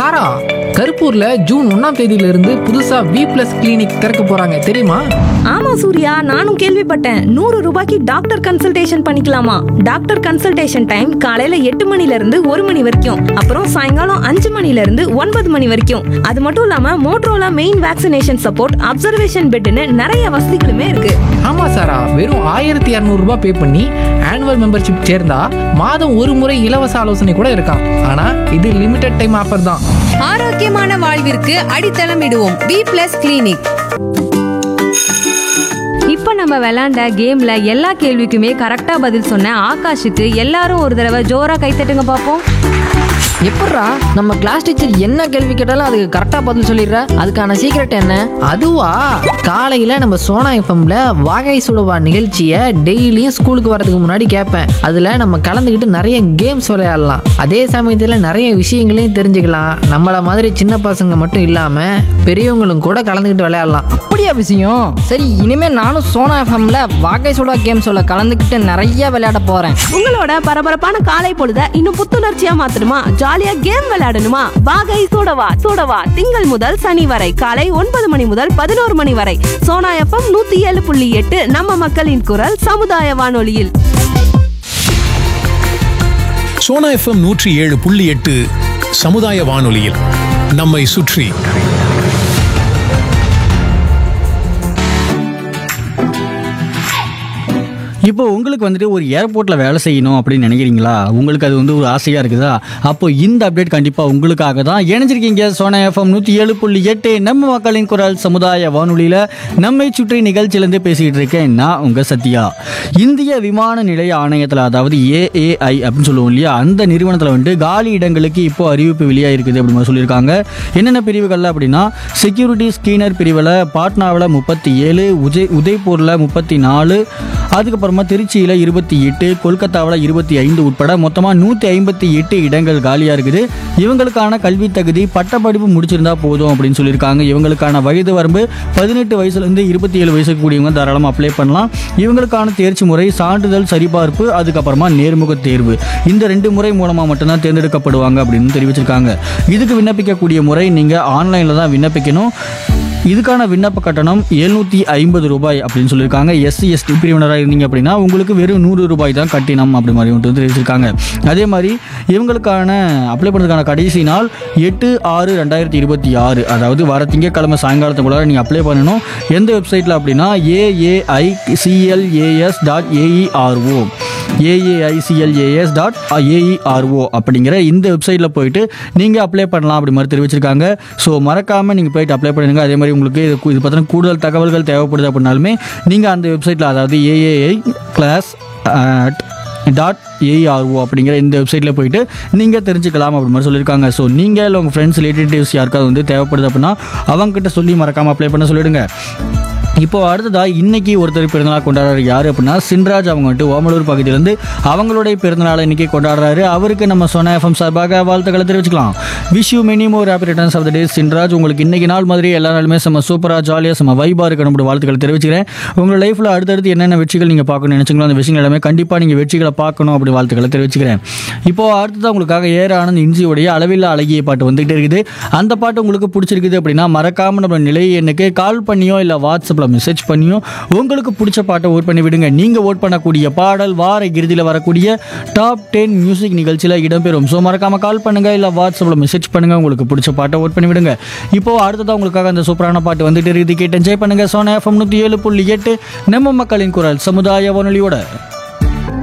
சாரா கருப்பூர்ல June ஒன்னாம் தேதியில இருந்து புதுசா வி பிளஸ் கிளினிக் திறக்க போறாங்க தெரியுமா ஆமா சூர்யா நானும் கேள்விப்பட்டேன் நூறு ரூபாய்க்கு டாக்டர் கன்சல்டேஷன் பண்ணிக்கலாமா டாக்டர் கன்சல்டேஷன் டைம் காலையில எட்டு மணில இருந்து ஒரு மணி வரைக்கும் அப்புறம் சாயங்காலம் அஞ்சு மணில இருந்து ஒன்பது மணி வரைக்கும் அது மட்டும் இல்லாம மோட்ரோலா மெயின் வேக்சினேஷன் சப்போர்ட் அப்சர்வேஷன் பெட்னு நிறைய வசதிகளுமே இருக்கு ஆமா சாரா வெறும் ஆயிரத்தி இரநூறு ரூபாய் பே பண்ணி ஆனுவல் மெம்பர்ஷிப் சேர்ந்தா மாதம் ஒரு முறை இலவச ஆலோசனை கூட இருக்காம் ஆனா இது லிமிடெட் டைம் ஆஃபர் தான் ஆரோக்கியமான வாழ்விற்கு அடித்தளம் இடுவோம் வி பிளஸ் கிளினிக் இப்ப நம்ம விளையாண்ட கேம்ல எல்லா கேள்விக்குமே கரெக்டா பதில் சொன்ன ஆகாஷுக்கு எல்லாரும் ஒரு தடவை ஜோரா கைத்தட்டுங்க பாப்போம் எப்பட்றா நம்ம கிளாஸ் டீச்சர் என்ன கேள்வி கேட்டாலும் அதுக்கு கரெக்டா பதில் சொல்லிடுற அதுக்கான சீக்ரெட் என்ன அதுவா காலையில நம்ம சோனா எஃப்எம்ல வாகை சுடுவா நிகழ்ச்சியை டெய்லியும் ஸ்கூலுக்கு வரதுக்கு முன்னாடி கேட்பேன் அதுல நம்ம கலந்துக்கிட்டு நிறைய கேம்ஸ் விளையாடலாம் அதே சமயத்துல நிறைய விஷயங்களையும் தெரிஞ்சுக்கலாம் நம்மள மாதிரி சின்ன பசங்க மட்டும் இல்லாம பெரியவங்களும் கூட கலந்துக்கிட்டு விளையாடலாம் அப்படியா விஷயம் சரி இனிமே நானும் சோனா எஃப்எம்ல வாகை சுடா கேம்ஸோட கலந்துக்கிட்டு நிறைய விளையாட போறேன் உங்களோட பரபரப்பான காலை பொழுத இன்னும் புத்துணர்ச்சியா மாத்தணுமா ஜாலியா கேம் விளையாடணுமா வாகை சூடவா சூடவா திங்கள் முதல் சனி வரை காலை ஒன்பது மணி முதல் பதினோரு மணி வரை சோனா எஃப்எம் நூத்தி ஏழு புள்ளி எட்டு நம்ம மக்களின் குரல் சமுதாய வானொலியில் சோனா எஃப்எம் நூற்றி ஏழு புள்ளி எட்டு சமுதாய வானொலியில் நம்மை சுற்றி இப்போ உங்களுக்கு வந்துட்டு ஒரு ஏர்போர்ட்டில் வேலை செய்யணும் அப்படின்னு நினைக்கிறீங்களா உங்களுக்கு அது வந்து ஒரு ஆசையாக இருக்குதா அப்போ இந்த அப்டேட் கண்டிப்பாக உங்களுக்காக தான் இணைஞ்சிருக்கீங்க சோனா எஃப்எம் நூற்றி ஏழு புள்ளி எட்டு நம்ம மக்களின் குரல் சமுதாய வானொலியில் நம்மை சுற்றி நிகழ்ச்சியிலேருந்து பேசிக்கிட்டு இருக்கேன் நான் உங்கள் சத்யா இந்திய விமான நிலைய ஆணையத்தில் அதாவது ஏஏஐ அப்படின்னு சொல்லுவோம் இல்லையா அந்த நிறுவனத்தில் வந்துட்டு காலி இடங்களுக்கு இப்போ அறிவிப்பு வெளியாக இருக்குது அப்படின்னு மாதிரி சொல்லியிருக்காங்க என்னென்ன பிரிவுகளில் அப்படின்னா செக்யூரிட்டி ஸ்கீனர் பிரிவில் பாட்னாவில் முப்பத்தி ஏழு உஜய் உதய்பூரில் முப்பத்தி நாலு அதுக்கப்புறமா திருச்சியில் இருபத்தி எட்டு கொல்கத்தாவில் இருபத்தி ஐந்து உட்பட மொத்தமாக நூற்றி ஐம்பத்தி எட்டு இடங்கள் காலியாக இருக்குது இவங்களுக்கான கல்வி தகுதி பட்டப்படிப்பு முடிச்சிருந்தா போதும் அப்படின்னு சொல்லியிருக்காங்க இவங்களுக்கான வயது வரம்பு பதினெட்டு வயசுலேருந்து இருபத்தி ஏழு வயசுக்கு கூடியவங்க தாராளமாக அப்ளை பண்ணலாம் இவங்களுக்கான தேர்ச்சி முறை சான்றிதழ் சரிபார்ப்பு அதுக்கப்புறமா நேர்முக தேர்வு இந்த ரெண்டு முறை மூலமாக மட்டும்தான் தேர்ந்தெடுக்கப்படுவாங்க அப்படின்னு தெரிவிச்சிருக்காங்க இதுக்கு விண்ணப்பிக்கக்கூடிய முறை நீங்கள் ஆன்லைனில் தான் விண்ணப்பிக்கணும் இதுக்கான விண்ணப்ப கட்டணம் எழுநூற்றி ஐம்பது ரூபாய் அப்படின்னு சொல்லியிருக்காங்க எஸ்சி எஸ்டி பிரிவினராக இருந்தீங்க அப்படின்னா உங்களுக்கு வெறும் நூறு ரூபாய் தான் கட்டினம் அப்படி மாதிரி வந்து தெரிவிச்சிருக்காங்க அதே மாதிரி இவங்களுக்கான அப்ளை பண்ணுறதுக்கான கடைசி நாள் எட்டு ஆறு ரெண்டாயிரத்தி இருபத்தி ஆறு அதாவது வர திங்கட்கிழமை சாயங்காலத்துக்குள்ளார நீங்கள் அப்ளை பண்ணணும் எந்த வெப்சைட்டில் அப்படின்னா AAI CLAS dot AERO AAICLAS dot AERO அப்படிங்கிற இந்த வெப்சைட்டில் போயிட்டு நீங்கள் அப்ளை பண்ணலாம் அப்படி மாதிரி தெரிவிச்சிருக்காங்க ஸோ மறக்காமல் நீங்கள் போயிட்டு அப்ளை பண்ணுங்க அதே மாதிரி உங்களுக்கு இது இது பற்றின கூடுதல் தகவல்கள் தேவைப்படுது அப்படின்னாலுமே நீங்கள் அந்த வெப்சைட்டில் அதாவது ஏஏஐ கிளாஸ் டாட் ஏஆர்ஓ அப்படிங்கிற இந்த வெப்சைட்டில் போயிட்டு நீங்கள் தெரிஞ்சுக்கலாம் அப்படி மாதிரி சொல்லியிருக்காங்க ஸோ நீங்கள் இல்லை உங்கள் ஃப்ரெண்ட்ஸ் ரிலேட்டிவ்ஸ் யாருக்காவது வந்து தேவைப்படுது அப்படின்னா அவங்ககிட்ட சொல்லி மறக்காமல் அப்ளை பண்ண சொல்லிடுங்க இப்போ அடுத்ததா இன்னைக்கு ஒருத்தர் பிறந்தநாள் கொண்டாடுறாரு யார் அப்படின்னா சின்ராஜ் அவங்க வந்துட்டு ஓமலூர் பகுதியிலேருந்து அவங்களுடைய பிறந்தநாளை இன்னைக்கு கொண்டாடுறாரு அவருக்கு நம்ம சொன்ன எஃப்எம் சார்பாக வாழ்த்துக்களை தெரிவிச்சுக்கலாம் wish you many more happy returns of the day Chinraj உங்களுக்கு இன்னைக்கு நாள் மாதிரி எல்லா நாளுமே செம்ம சூப்பராக ஜாலியாக செம்ம வைபாக இருக்கணும் வாழ்த்துக்களை தெரிவிச்சுக்கிறேன் உங்கள் லைஃப்பில் அடுத்தடுத்து என்னென்ன வெற்றிகள் நீங்கள் பார்க்கணும்னு நினச்சிங்களோ அந்த விஷயங்கள் எல்லாமே கண்டிப்பாக நீங்கள் வெற்றிகளை பார்க்கணும் அப்படி வாழ்த்துக்களை தெரிவிச்சுக்கிறேன் இப்போ அடுத்தது உங்களுக்காக ஏற ஆனந்த் இன்ஜியோடைய அளவில்லா அழகிய பாட்டு வந்துகிட்டே இருக்குது அந்த பாட்டு உங்களுக்கு பிடிச்சிருக்குது அப்படின்னா மறக்காம நம்ம நிலை எண்ணுக்கு கால் பண்ணியோ இல்லை வாட்ஸ்அப்பில் மெசேஜ் பண்ணியோ உங்களுக்கு பிடிச்ச பாட்டை ஓட் பண்ணி விடுங்க நீங்கள் ஓட் பண்ணக்கூடிய பாடல் வார இறுதியில் வரக்கூடிய டாப் டென் மியூசிக் நிகழ்ச்சியில் இடம்பெறும் ஸோ மறக்காம கால் பண்ணுங்க இல்லை வாட்ஸ்அப்பில் மெசேஜ் பண்ணுங்க உங்களுக்கு பிடிச்ச பாட்டை ஓட் பண்ணி விடுங்க இப்போ அடுத்ததாக உங்களுக்காக அந்த சூப்பரான பாட்டு வந்துட்டு இருக்குது கேட்டு என்ஜாய் பண்ணுங்க சோனா எஃப்எம் நூற்றி ஏழு புள்ளி எட்டு நம்ம மக்களின் குரல் சமுதாய வானொலியோட